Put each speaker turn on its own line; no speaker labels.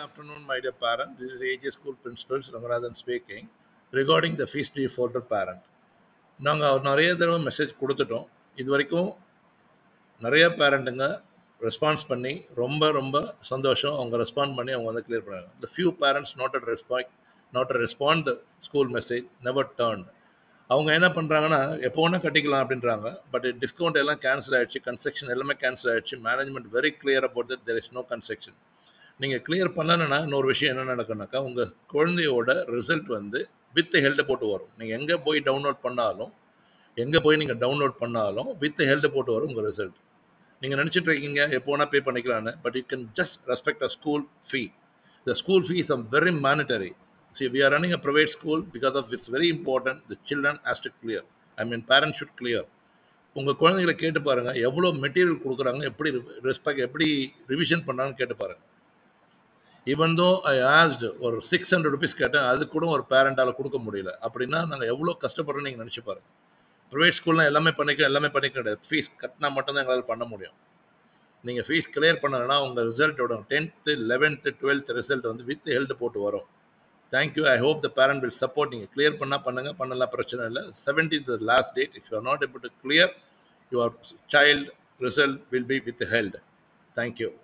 afternoon, my dear parent. This is AJ School Principal Ranganathan speaking regarding the fees defaulted parent. நாங்கள் நிறைய தடவை message கொடுத்துட்டோம் இது வரைக்கும் நிறைய பேரண்ட்டுங்க ரெஸ்பான்ஸ் பண்ணி ரொம்ப ரொம்ப சந்தோஷம் அவங்க ரெஸ்பாண்ட் பண்ணி அவங்க வந்து கிளியர் பண்ணாங்க the few parents not at respond not at respond school message never turn அவங்க என்ன பண்ணுறாங்கன்னா எப்போ வேணால் கட்டிக்கலாம் அப்படின்றாங்க பட் டிஸ்கவுண்ட் எல்லாம் கேன்சல் ஆயிடுச்சு கன்ஸ்ட்ரக்ஷன் எல்லாமே கேன்சல் ஆயிடுச்சு management very clear about that there is no construction நீங்கள் கிளியர் பண்ணலன்னா இன்னொரு விஷயம் என்ன நடக்கும்னாக்கா உங்கள் குழந்தையோட ரிசல்ட் வந்து வித் ஹெல்டு போட்டு வரும் நீங்கள் எங்கே போய் டவுன்லோட் பண்ணாலும் எங்கே போய் நீங்கள் டவுன்லோட் பண்ணாலும் வித் ஹெல்டு போட்டு வரும் உங்கள் ரிசல்ட் நீங்கள் நினச்சிட்டு இருக்கீங்க எப்போ வேணால் பே பண்ணிக்கலான்னு but you can just respect a school fee the school fee is a very monetary C V R running a private school because of it's very important the children has to clear I mean parents should clear உங்கள் குழந்தைகளை கேட்டு பாருங்கள் எவ்வளோ material கொடுக்குறாங்க எப்படி respect எப்படி revision பண்ணுறாங்கன்னு கேட்டு பாருங்கள் ஈவன் தோ ஐ ஆஸ்டு ஒரு சிக்ஸ் ஹண்ட்ரட் ருபீஸ் கேட்டேன் அது கூட ஒரு பேரண்டால் கொடுக்க முடியல அப்படின்னா நாங்கள் எவ்வளோ கஷ்டப்படுறோம் நீங்கள் நினச்சி பாருங்க ப்ரைவேட் ஸ்கூல்லாம் எல்லாமே பண்ணிக்க எல்லாமே பண்ணிக்க கிடையாது ஃபீஸ் கட்டினா மட்டும்தான் எங்களால் பண்ண முடியும் நீங்கள் ஃபீஸ் கிளியர் பண்ணலைன்னா உங்கள் ரிசல்ட்டோட டென்த்து லெவன்த்து டுவெல்த் ரிசல்ட் வந்து வித் ஹெல்த் போட்டு வரும் thank you I hope the parent will support நீங்கள் கிளியர் பண்ணால் பண்ணுங்கள் பண்ணலாம் பிரச்சனை இல்லை seventeenth last date if you are not able to clear your child result will be withheld thank you